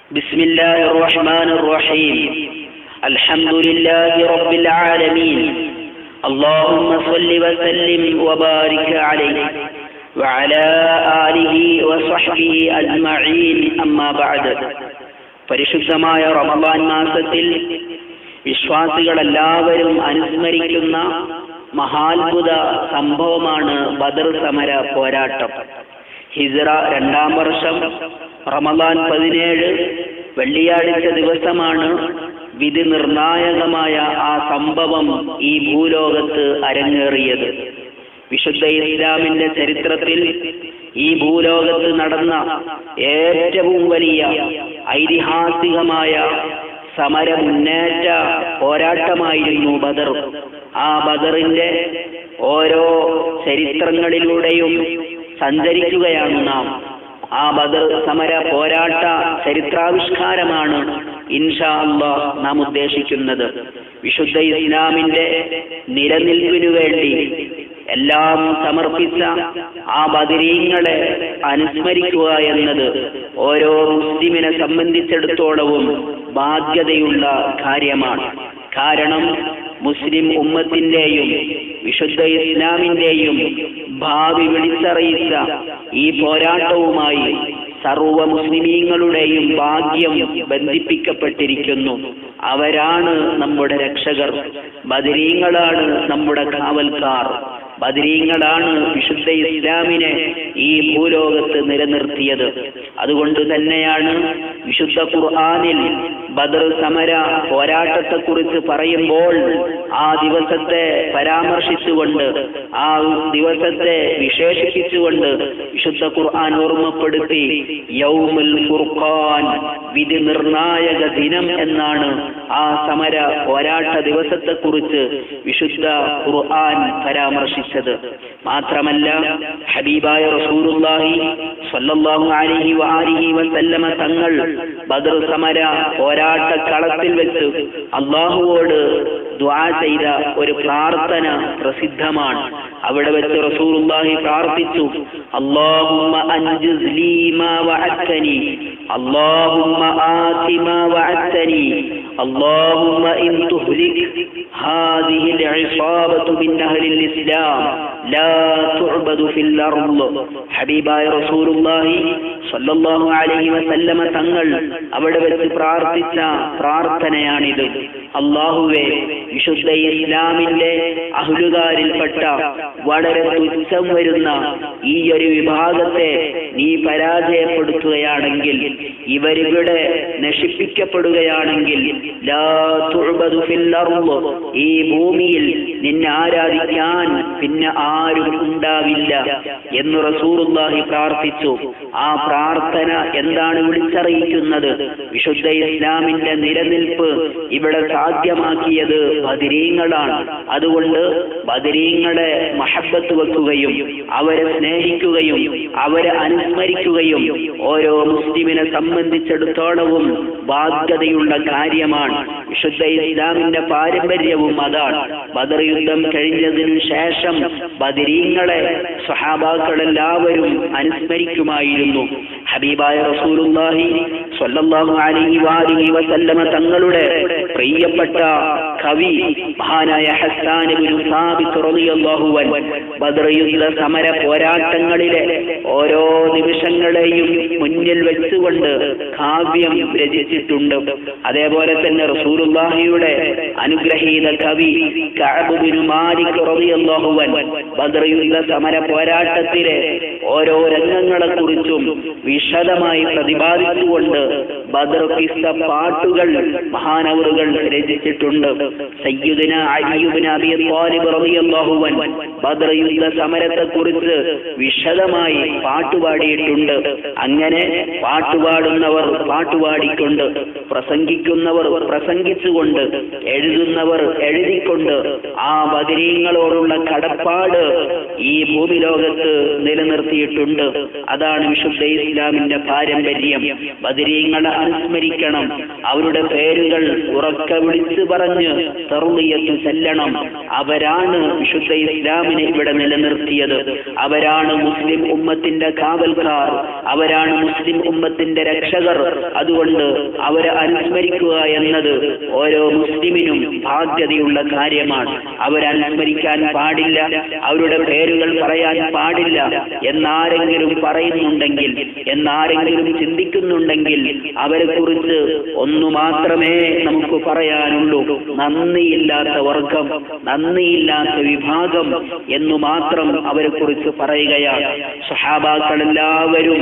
بسم الله الرحمن الرحيم الحمد لله رب العالمين اللهم صل وسلم وبارك عليه وعلى آله وصحبه أجمعين أما بعد പരിശുദ്ധമായ റമദാൻ മാസത്തിൽ വിശ്വാസികളെല്ലാവരും അനുസ്മരിക്കുന്ന മഹാത്ഭുത സംഭവമാണ് ബദർ സമര പോരാട്ടം ഹിജ്റ രണ്ടാം വർഷം റമദാൻ പതിനേഴ് വെള്ളിയാഴ്ച ദിവസമാണ് വിധി നിർണായകമായ ആ സംഭവം ഈ ഭൂലോകത്ത് അരങ്ങേറിയത് വിശുദ്ധ ഇസ്ലാമിന്റെ ചരിത്രത്തിൽ ഈ ഭൂലോകത്ത് നടന്ന ഏറ്റവും വലിയ ഐതിഹാസികമായ സമര മുന്നേറ്റ പോരാട്ടമായിരുന്നു ബദർ ആ ബദറിന്റെ ഓരോ ചരിത്രങ്ങളിലൂടെയും സഞ്ചരിക്കുകയാണ് നാം ആ ബദർ സമര പോരാട്ട ചരിത്രാവിഷ്കാരമാണ് ഇൻഷാ അള്ളാഹ് നാം ഉദ്ദേശിക്കുന്നത് വിശുദ്ധ ഇസ്ലാമിന്റെ നിലനിൽപ്പിനു വേണ്ടി എല്ലാം സമർപ്പിച്ച ആ ബദരീങ്ങളെ അനുസ്മരിക്കുക എന്നത് ഓരോ മുസ്ലിമിനെ സംബന്ധിച്ചിടത്തോളവും ബാധ്യതയുള്ള കാര്യമാണ് കാരണം മുസ്ലിം ഉമ്മത്തിന്റെയും വിശുദ്ധ ഇസ്ലാമിന്റെയും ഭാവി വിളിച്ചറിയിച്ച ഈ പോരാട്ടവുമായി സർവ മുസ്ലിമീങ്ങളുടെയും ഭാഗ്യം ബന്ധിപ്പിക്കപ്പെട്ടിരിക്കുന്നു അവരാണ് നമ്മുടെ രക്ഷകർ ബദരീങ്ങളാണ് നമ്മുടെ കാവൽക്കാർ ബദരീങ്ങളാണ് വിശുദ്ധ ഇസ്ലാമിനെ ഈ ഭൂലോകത്ത് നിലനിർത്തിയത് അതുകൊണ്ട് തന്നെയാണ് വിശുദ്ധ ഖുർആാനിൽ ബദർ സമര പോരാട്ടത്തെക്കുറിച്ച് പറയുമ്പോൾ ആ ദിവസത്തെ പരാമർശിച്ചുകൊണ്ട് ആ ദിവസത്തെ വിശേഷിപ്പിച്ചുകൊണ്ട് വിശുദ്ധ ഖുർആൻ ഓർമ്മപ്പെടുത്തി യൗമുൽ ഫുർഖാൻ വിധി നിർണായക ദിനം എന്നാണ് ആ സമര പോരാട്ട ദിവസത്തെക്കുറിച്ച് വിശുദ്ധ ഖുർആൻ പരാമർശിച്ചത് മാത്രമല്ല ഹബീബായ റസൂലുള്ളാഹി സ്വല്ലല്ലാഹു അലൈഹി വആലിഹി വസല്ലമ തങ്ങൾ ബദർ സമര പോരാട്ട കളത്തിൽ വെച്ച് അള്ളാഹുവോട് ദ്വാ ചെയ്ത ഒരു പ്രാർത്ഥന പ്രസിദ്ധമാണ് അവിടെ വെച്ച് റസൂലുള്ളാഹി പ്രാർത്ഥിച്ചു അല്ലാഹുമ്മ അൻജിസ് ലീ മാ വഅദ്തനി അല്ലാഹുമ്മ ആതി മാ വഅദ്തനി اللهم إن تهلك هذه العصابة من أهل الإسلام لا تعبد في الأرض حبيباയ റസൂലുള്ളാഹി സല്ലല്ലാഹു അലൈഹി വസല്ലമ തങ്ങൾ അവിടെ വെച്ച് പ്രാർത്ഥിച്ച പ്രാർത്ഥനയാണിത് അള്ളാഹുവെ വിശുദ്ധ ഇസ്ലാമിന്റെ അഹ്ലുകാരിൽപ്പെട്ട വളരെ തുച്ഛം വരുന്ന ഈ ഒരു വിഭാഗത്തെ നീ പരാജയപ്പെടുത്തുകയാണെങ്കിൽ ഇവരിവിടെ നശിപ്പിക്കപ്പെടുകയാണെങ്കിൽ ലാ തുഅബദു ഫിൽ അർള് ഈ ഭൂമിയിൽ നിന്നെ ആരാധിക്കാൻ പിന്നെ ആരും ഉണ്ടാവില്ല എന്ന് റസൂറുല്ലാഹി പ്രാർത്ഥിച്ചു ആ പ്രാർത്ഥന എന്താണ് വിളിച്ചറിയിക്കുന്നത് വിശുദ്ധ ഇസ്ലാമിന്റെ നിലനിൽപ്പ് ഇവിടെ സാധ്യമാക്കിയത് ബദിരീങ്ങളാണ് അതുകൊണ്ട് ബദിരീങ്ങളെ മഹബത്ത് വെക്കുകയും അവരെ സ്നേഹിക്കുകയും അവരെ അനുസ്മരിക്കുകയും ഓരോ മുസ്ലിമിനെ സംബന്ധിച്ചിടത്തോളവും ബാധ്യതയുള്ള കാര്യമാണ് വിശുദ്ധ ഇസ്ലാമിന്റെ പാരമ്പര്യവും അതാണ് ബദർ യുദ്ധം കഴിഞ്ഞതിനു ശേഷം ബദിരീങ്ങളെ സഹാബാക്കളെല്ലാവരും അനുസ്മരിക്കുമായിരുന്നു ഹബീബായ റസൂലുള്ളാഹി സ്വല്ലല്ലാഹു അലൈഹി വാലിഹി വസല്ലമ തങ്ങളുടെ പ്രിയപ്പെട്ട കവി മഹാനായ ഹസ്സാൻ ഇബ്നു സാബിത്ത് റളിയല്ലാഹു അൻഹു ബദർ യുദ്ധ സമര പോരാട്ടങ്ങളിലെ ഓരോ നിമിഷങ്ങളെയും മുന്നിൽ വെച്ചുകൊണ്ട് കാവ്യം രചിച്ചിട്ടുണ്ട് അതേപോലെ തന്നെ റസൂലുള്ളാഹിയുടെ അനുഗ്രഹീത കവി കഅബ് ബിനു മാലിക് റളിയല്ലാഹു അൻഹു ബദർ യുദ്ധ സമര പോരാട്ടത്തിലെ ഓരോ രംഗങ്ങളെ കുറിച്ചും വിശദമായി പ്രതിപാദിച്ചുകൊണ്ട് ബദർ കിസ്സ പാട്ടുകൾ മഹാനവറുകൾ രചിച്ചിട്ടുണ്ട് സയ്യിദുന അലിയുബ്നു അബി ത്വാലിബ് റളിയല്ലാഹു അൻഹു ബദർ യുദ്ധ സമരത്തെ കുറിച്ച് വിശദമായി പാട്ടുപാടിയിട്ടുണ്ട് അങ്ങനെ പാട്ടുപാടുന്നവർ പാട്ടുപാടിക്കൊണ്ട് പ്രസംഗിക്കുന്നവർ പ്രസംഗിച്ചുകൊണ്ട് എഴുതുന്നവർ എഴുതിക്കൊണ്ട് ആ ബദരീങ്ങളോടുള്ള കടപ്പാട് ഈ ഭൂമി ലോകത്ത് നിലനിർത്തിയിട്ടുണ്ട് അതാണ് വിശുദ്ധ ഇസ്ലാമിന്റെ പാരമ്പര്യം ബദരീങ്ങളെ അനുസ്മരിക്കണം അവരുടെ പേരുകൾ ഉറക്ക വിളിച്ചു പറഞ്ഞ് തെറുളിയത്ത് ചെല്ലണം അവരാണ് വിശുദ്ധ ഇസ്ലാം ഇസ്ലാമിനെ ഇവിടെ നിലനിർത്തിയത് അവരാണ് മുസ്ലിം ഉമ്മത്തിന്റെ കാവൽക്കാർ അവരാണ് മുസ്ലിം ഉമ്മത്തിന്റെ രക്ഷകർ അതുകൊണ്ട് അവരെ അനുസ്മരിക്കുക എന്നത് ഓരോ മുസ്ലിമിനും ബാധ്യതയുള്ള കാര്യമാണ് അവരനുസ്മരിക്കാൻ പാടില്ല അവരുടെ പേരുകൾ പറയാൻ പാടില്ല എന്നാരെങ്കിലും പറയുന്നുണ്ടെങ്കിൽ എന്നാരെങ്കിലും ചിന്തിക്കുന്നുണ്ടെങ്കിൽ അവരെ കുറിച്ച് ഒന്നു മാത്രമേ നമുക്ക് പറയാനുള്ളൂ നന്ദിയില്ലാത്ത വർഗം നന്ദിയില്ലാത്ത വിഭാഗം എന്നു മാത്രം അവരെ കുറിച്ച് പറയുകയാണ് സഹാബാക്കളെല്ലാവരും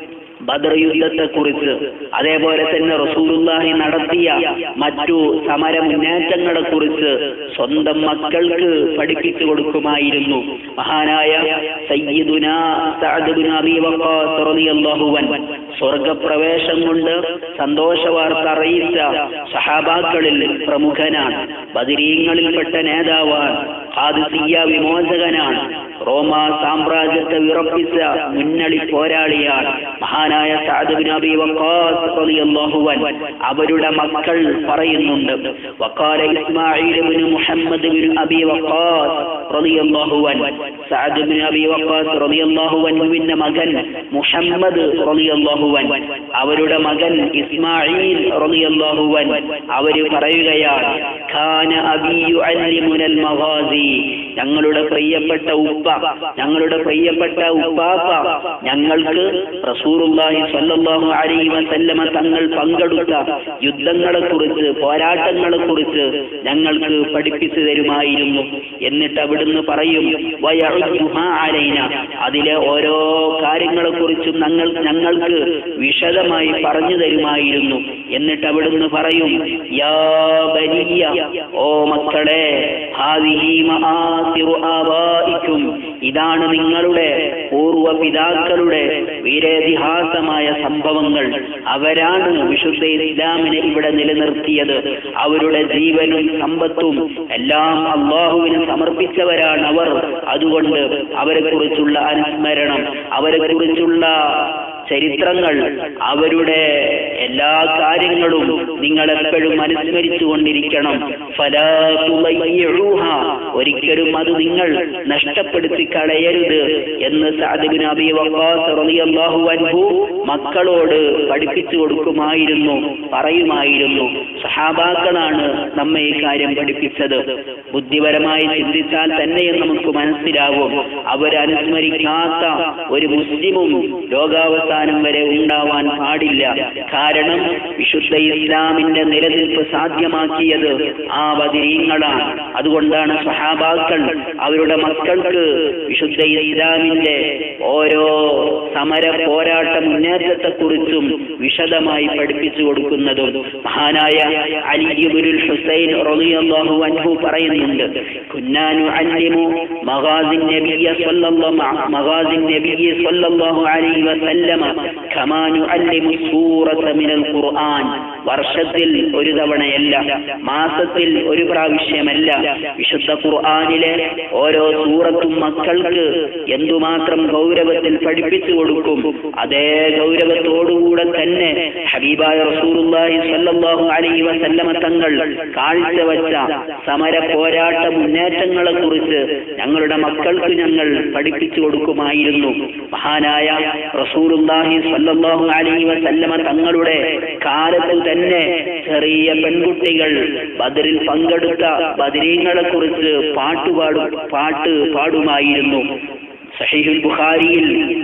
ബദർ യുദ്ധത്തെ കുറിച്ച് അതേപോലെ തന്നെ റസൂലുള്ളാഹി നടത്തിയ മറ്റു സമര മുന്നേറ്റങ്ങളെ കുറിച്ച് സ്വന്തം മക്കൾക്ക് പഠിപ്പിച്ചു കൊടുക്കുമായിരുന്നു മഹാനായ സയ്യിദുന സഅദ് ബിൻ അബീ വഖാസ് റളിയല്ലാഹു അൻഹു സ്വർഗപ്രവേശം കൊണ്ട് സന്തോഷ വാർത്ത അറിയിച്ച സഹാബാക്കളിൽ പ്രമുഖനാണ് ബദിരീങ്ങളിൽപ്പെട്ട നേതാവാണ് ഖാദിസിയ വിമോചകനാണ് റോമ സാമ്രാജ്യത്തെ വിറപ്പിച്ച മുന്നണി പോരാളിയാണ് മഹാനായ സഅദ് ബിൻ അബീ വഖാസ് റളിയല്ലാഹു അൻഹു അവരുടെ മക്കൾ പറയുന്നുണ്ട് വഖാല ഇസ്മാഈൽ ബിൻ മുഹമ്മദ് ബിൻ അബീ വഖാസ് റളിയല്ലാഹു അൻഹു സഅദ് ബിൻ അബീ വഖാസ് റളിയല്ലാഹു അൻഹുവിന്റെ മകൻ മുഹമ്മദ് റളിയല്ലാഹു അൻഹു അവരുടെ മകൻ ഇസ്മാഈൽ റളിയല്ലാഹു അൻഹു അവര് പറയുകയാണ് ഖാന അബീ യുഅല്ലിമുനൽ മഗാസി ഞങ്ങളുടെ പ്രിയപ്പെട്ട ഉപ്പ ഞങ്ങളുടെ പ്രിയപ്പെട്ട ഉപ്പാപ്പ ഞങ്ങൾക്ക് റസൂറുല്ലാഹി സ്വല്ലല്ലാഹു അലൈഹി വസല്ലമ തങ്ങൾ പങ്കെടുത്ത യുദ്ധങ്ങളെ കുറിച്ച് പോരാട്ടങ്ങളെ കുറിച്ച് ഞങ്ങൾക്ക് പഠിപ്പിച്ചു തരുമായിരുന്നു എന്നിട്ട് അവിടുന്ന് പറയും വയഉദ്ദുഹാ അലൈന അതിലെ ഓരോ കാര്യങ്ങളെ കുറിച്ചും ഞങ്ങൾ ഞങ്ങൾക്ക് വിശദമായി പറഞ്ഞു തരുമായിരുന്നു എന്നിട്ട് അവിടുന്ന് പറയും യാ ബനിയ ഓ മക്കളെ ഹാദിഹി മആസിറു ആബായിക്കും ഇതാണ് നിങ്ങളുടെ പൂർവ്വ പിതാക്കളുടെ വീരേതിഹാസമായ സംഭവങ്ങൾ അവരാണ് വിശുദ്ധ ഇസ്ലാമിനെ ഇവിടെ നിലനിർത്തിയത് അവരുടെ ജീവനും സമ്പത്തും എല്ലാം അള്ളാഹുവിന് സമർപ്പിച്ചവരാണ് അവർ അതുകൊണ്ട് അവരെ കുറിച്ചുള്ള അനുസ്മരണം അവരെ കുറിച്ചുള്ള ചരിത്രങ്ങൾ അവരുടെ എല്ലാ കാര്യങ്ങളും നിങ്ങൾ എപ്പോഴും അനുസ്മരിച്ചു കൊണ്ടിരിക്കണം ഫലാ തുളയ്യിഊഹ. ഒരിക്കലും അത് നിങ്ങൾ നഷ്ടപ്പെടുത്തി കളയരുത് എന്ന് സഅദ് ബിൻ അബീ വഖാസ് റളിയല്ലാഹു അൻഹു മക്കളോട് പഠിപ്പിച്ചു കൊടുക്കുമായിരുന്നു പറയുമായിരുന്നു സഹാബാക്കളാണ് നമ്മെ ഈ കാര്യം പഠിപ്പിച്ചത് ബുദ്ധിപരമായി ചിന്തിച്ചാൽ തന്നെയും നമുക്ക് മനസ്സിലാവും അവരനുസ്മരിക്കാത്ത ഒരു മുസ്ലിമും ലോകാവസാനം വരെ ഉണ്ടാവാൻ പാടില്ല കാരണം വിശുദ്ധ ഇസ്ലാമിന്റെ നിലനിൽപ്പ് സാധ്യമാക്കിയത് ആ ബദിരീങ്ങളാണ് അതുകൊണ്ടാണ് സഹാബാക്കൾ അവരുടെ മക്കൾക്ക് വിശുദ്ധ ഇസ്ലാമിന്റെ ഓരോ സമര പോരാട്ട മുന്നേറ്റത്തെക്കുറിച്ചും വിശദമായി പഠിപ്പിച്ചു കൊടുക്കുന്നതും മഹാനായ അലിബുൽ ഹുസൈൻ റളിയല്ലാഹു അൻഹു പറയുന്നുണ്ട് കുന്നാനു അല്ലിമു മഗാസിൻ നബിയ സ്വല്ലല്ലാഹു മഗാസിൻ നബിയ സ്വല്ലല്ലാഹു അലൈഹി വസല്ലമ കമാ നുഅല്ലിമു സൂറത മിനൽ ഖുർആൻ വർഷത്തിൽ ഒരു തവണയല്ല മാസത്തിൽ ഒരു പ്രാവശ്യമല്ല വിശുദ്ധ ഖുർആനിലെ ഓരോ സൂറത്തും മക്കൾക്ക് എന്തുമാത്രം ഗൗരവത്തിൽ പഠിപ്പിച്ചു കൊടുക്കും അതേ ഗൗരവത്തോടുകൂടെ തന്നെ ഹബീബായ റസൂലുള്ളാഹി സ്വല്ലല്ലാഹു അലൈഹി വസല്ലമ തങ്ങൾ കാഴ്ചവെച്ച സമര പോരാട്ട മുന്നേറ്റങ്ങളെ കുറിച്ച് ഞങ്ങളുടെ മക്കൾക്ക് ഞങ്ങൾ പഠിപ്പിച്ചു കൊടുക്കുമായിരുന്നു മഹാനായ റസൂലുള്ളാഹി സ്വല്ലല്ലാഹു അലൈഹി വസല്ലമ തങ്ങളുടെ കാലത്ത് തന്നെ ചെറിയ പെൺകുട്ടികൾ ബദറിൽ പങ്കെടുത്ത ബദരീങ്ങളെ കുറിച്ച് പാട്ടുപാടും പാട്ട് പാടുമായിരുന്നു സഹീഹുൽ ബുഖാരിയിൽ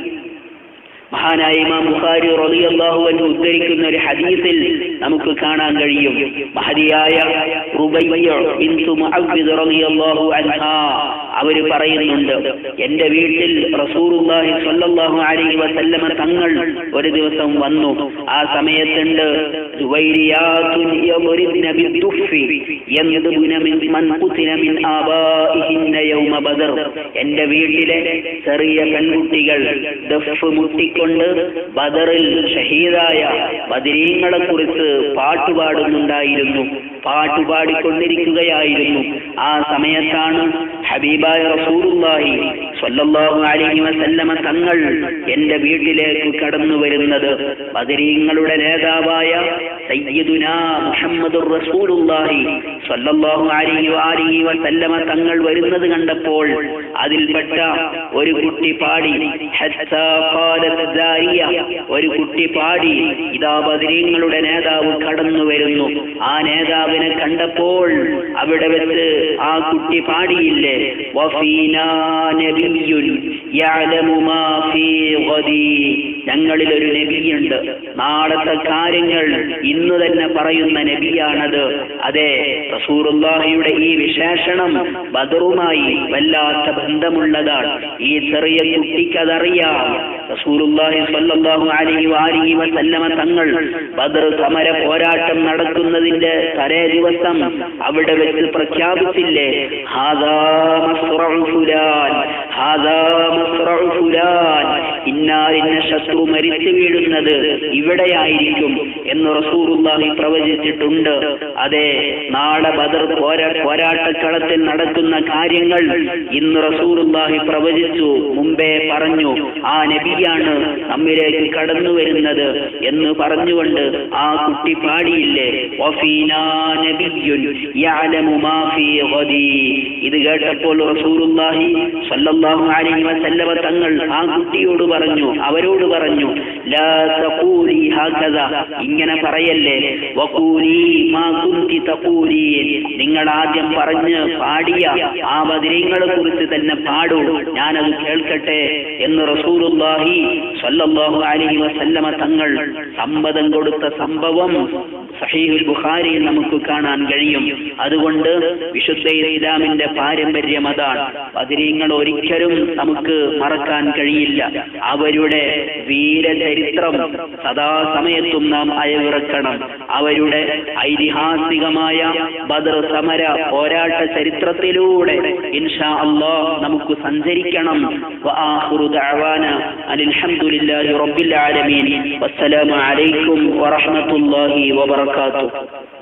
മഹാനായ ഇമാം ബുഖാരി റളിയല്ലാഹു അൻഹു ഉദ്ധരിക്കുന്ന ഒരു ഹദീസിൽ നമുക്ക് കാണാൻ കഴിയും മഹതിയായ റുബയ്യ ബിൻതു മുഅവ്വിദ് റളിയല്ലാഹു അൻഹാ അവർ പറയുന്നുണ്ട് എന്റെ വീട്ടിൽ റസൂലുള്ളാഹി സ്വല്ലല്ലാഹു അലൈഹി വസല്ലമ തങ്ങൾ ഒരു ദിവസം വന്നു ആ സമയത്തുണ്ട് ജുവൈരിയാത്തുൻ യദ്രിബ്ന ബിദ്ദുഫി യൻദുബുന മിൻ മൻ ഖുതില മിൻ ആബാഇഹിന്ന യൗമ ബദർ എന്റെ വീട്ടിലെ ചെറിയ പെൺകുട്ടികൾ ദഫ് മുട്ടിക്കൊണ്ട് ബദറിൽ ഷഹീദായ ബദരീങ്ങളെ കുറിച്ച് പാട്ടുപാടുന്നുണ്ടായിരുന്നു പാട്ടുപാടിക്കൊണ്ടിരിക്കുകയായിരുന്നു ആ സമയത്താണ് ഹബീബായ റസൂലുള്ളാഹി സ്വല്ലല്ലാഹു അലൈഹി വസല്ലമ തങ്ങൾ എന്റെ വീട്ടിലേക്ക് കടന്നു വരുന്നത് ബദരീങ്ങളുടെ നേതാവായ സയ്യിദുന മുഹമ്മദുർ റസൂലുള്ളാഹി സല്ലല്ലാഹു അലൈഹി വാലിഹി വസല്ലമ തങ്ങൾ വരുന്നത് കണ്ടപ്പോൾ അതിൽപ്പെട്ട ഒരു കുട്ടി പാടി ഹത്താ ഖാലത് ദാരിയ ഒരു കുട്ടി പാടി ഇതാ ബദരീങ്ങളുടെ നേതാവ് കടന്നു വരുന്നു ആ നേതാവിനെ കണ്ടപ്പോൾ അവിടെ വെച്ച് ആ കുട്ടി പാടിയില്ലേ വഫീനാ നബിയ്യുൻ യഅലമു മാ ഫീ ഗദീ ഞങ്ങളിൽ ഒരു നബിയുണ്ട് നാളത്തെ കാര്യങ്ങൾ ഇന്ന് തന്നെ പറയുന്ന നബിയാണത് അതെ റസൂറുല്ലാഹിയുടെ ഈ വിശേഷണം ബദറുമായി വല്ലാത്ത ബന്ധമുള്ളതാണ് ഈ ചെറിയ കുട്ടിക്കതറിയാം റസൂലുള്ളാഹി സ്വല്ലല്ലാഹു അലൈഹി വാലിഹി വസല്ലമ തങ്ങൾ ബദർ സമര പോരാട്ടം നടക്കുന്നതിന്റെ തലേ ദിവസം അവിടെ വെച്ച് പ്രഖ്യാപിച്ചില്ലേ ഹാദാ മസ്റഉ ഫുലാൻ ഹാദാ മസ്റഉ ഫുലാൻ ഇന്നാലിന്ന ശത്രു മരിച്ചു വീഴുന്നത് ഇവിടെയായിരിക്കും എന്ന് റസൂലുള്ളാഹി പ്രവചിച്ചിട്ടുണ്ട് അതെ നാളെ ബദർ പോരാ പോരാട്ടക്കളത്തിൽ നടക്കുന്ന കാര്യങ്ങൾ ഇന്ന് റസൂലുള്ളാഹി പ്രവചിച്ചു മുമ്പേ പറഞ്ഞു ആ നബിയാണ് നമ്മിലേക്ക് കടന്നു വരുന്നത് എന്ന് പറഞ്ഞുകൊണ്ട് ആ കുട്ടി പാടിയില്ലേ വഫീനാ നബിയ്യുൻ യഅലമു മാ ഫീ ഗദീ ഇത് കേട്ടപ്പോൾ റസൂലുള്ളാഹി സ്വല്ലല്ലാഹു അലൈഹി വസല്ലമ തങ്ങൾ ആ കുട്ടിയോട് പറഞ്ഞു അവരോട് പറഞ്ഞു ലാ തഖൂലി ഹകദ ഇങ്ങനെ പറയല്ലേ വഖൂലി മാ കുന്തി തഖൂലീൻ നിങ്ങൾ ആദ്യം പറഞ്ഞ് പാടിയ ആ ബദരീങ്ങളെ കുറിച്ച് തന്നെ പാടൂ ഞാനത് കേൾക്കട്ടെ എന്ന് റസൂലുള്ളാഹി സ്വല്ലല്ലാഹു അലൈഹി വസല്ലമ തങ്ങൾ സമ്മതം കൊടുത്ത സംഭവം സഹീഹുൽ ബുഖാരിയിൽ നമുക്ക് കാണാൻ കഴിയും അതുകൊണ്ട് വിശുദ്ധ ഇസ്ലാമിന്റെ പാരമ്പര്യം അതാണ് ബദരീങ്ങൾ ഒരിക്കലും നമുക്ക് മറക്കാൻ കഴിയില്ല അവരുടെ വീരചരിത്രം സദാസമയത്തും നാം അയവിറക്കണം അവരുടെ ഐതിഹാസികമായ ബദർ സമര പോരാട്ട ചരിത്രത്തിലൂടെ ഇൻഷാ അള്ളാഹ് നമുക്ക് സഞ്ചരിക്കണം വആഖിറു ദഅവാന അൽഹംദുലില്ലാഹി റബ്ബിൽ ആലമീൻ വസ്സലാമു അലൈക്കും വറഹ്മത്തുള്ളാഹി വബറകാതുഹു